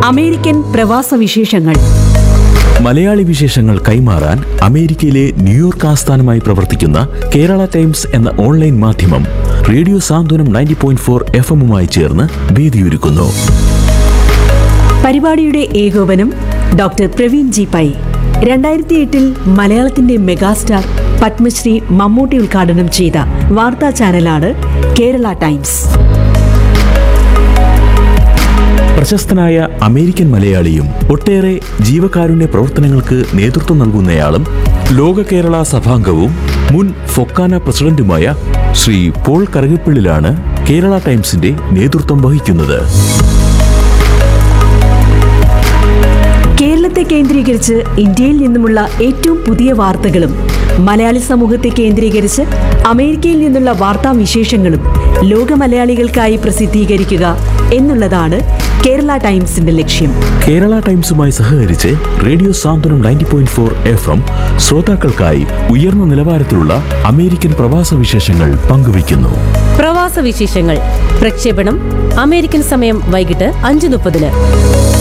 American പ്രവാസ വിശേഷങ്ങൾ മലയാളി വിശേഷങ്ങൾ കൈമാറാൻ അമേരിക്കയിലെ ന്യൂയോർക്ക് ആസ്ഥാനമായി പ്രവർത്തിക്കുന്ന കേരള ടൈംസ് എന്ന ഓൺലൈൻ മാധ്യമം radio Santhwanam ninety point four F എമ്മുമായി ചേർന്ന് വേദിയൊരുക്കുന്നു പരിപാടിയുടെ ഏകോപനം ഡോക്ടർ പ്രവീൺ ജി പൈ രണ്ടായിരത്തി എട്ടിൽ മലയാളത്തിന്റെ മെഗാസ്റ്റാർ പത്മശ്രീ മമ്മൂട്ടി ഉദ്ഘാടനം ചെയ്ത വാർത്താ ചാനലാണ് കേരള ടൈംസ് പ്രശസ്തനായ അമേരിക്കൻ മലയാളിയും ഒട്ടേറെ ജീവകാരുണ്യ പ്രവർത്തനങ്ങൾക്ക് നേതൃത്വം നൽകുന്നയാളും ലോക കേരള സഭാംഗവും മുൻ ഫൊക്കാന പ്രസിഡന്റുമായ ശ്രീ പോൾ കറുകപ്പിള്ളിലാണ് കേരള ടൈംസിന്റെ നേതൃത്വം വഹിക്കുന്നത് കേരളത്തെ കേന്ദ്രീകരിച്ച് ഇന്ത്യയിൽ നിന്നുമുള്ള ഏറ്റവും പുതിയ വാർത്തകളും മലയാളി സമൂഹത്തെ കേന്ദ്രീകരിച്ച് അമേരിക്കയിൽ നിന്നുള്ള വാർത്താ വിശേഷങ്ങളും ലോക മലയാളികൾക്കായി പ്രസിദ്ധീകരിക്കുക എന്നുള്ളതാണ് കേരള ടൈംസിന്റെ ലക്ഷ്യം കേരള ടൈംസുമായി സഹകരിച്ച് radio Santhwanam ninety point four F M ശ്രോതാക്കൾക്കായി ഉയർന്ന നിലവാരത്തിലുള്ള അമേരിക്കൻ പ്രവാസ വിശേഷങ്ങൾ പങ്കുവയ്ക്കുന്നു പ്രവാസ വിശേഷങ്ങൾ പ്രക്ഷേപണം അമേരിക്കൻ സമയം വൈകിട്ട് അഞ്ച് മുപ്പതിന്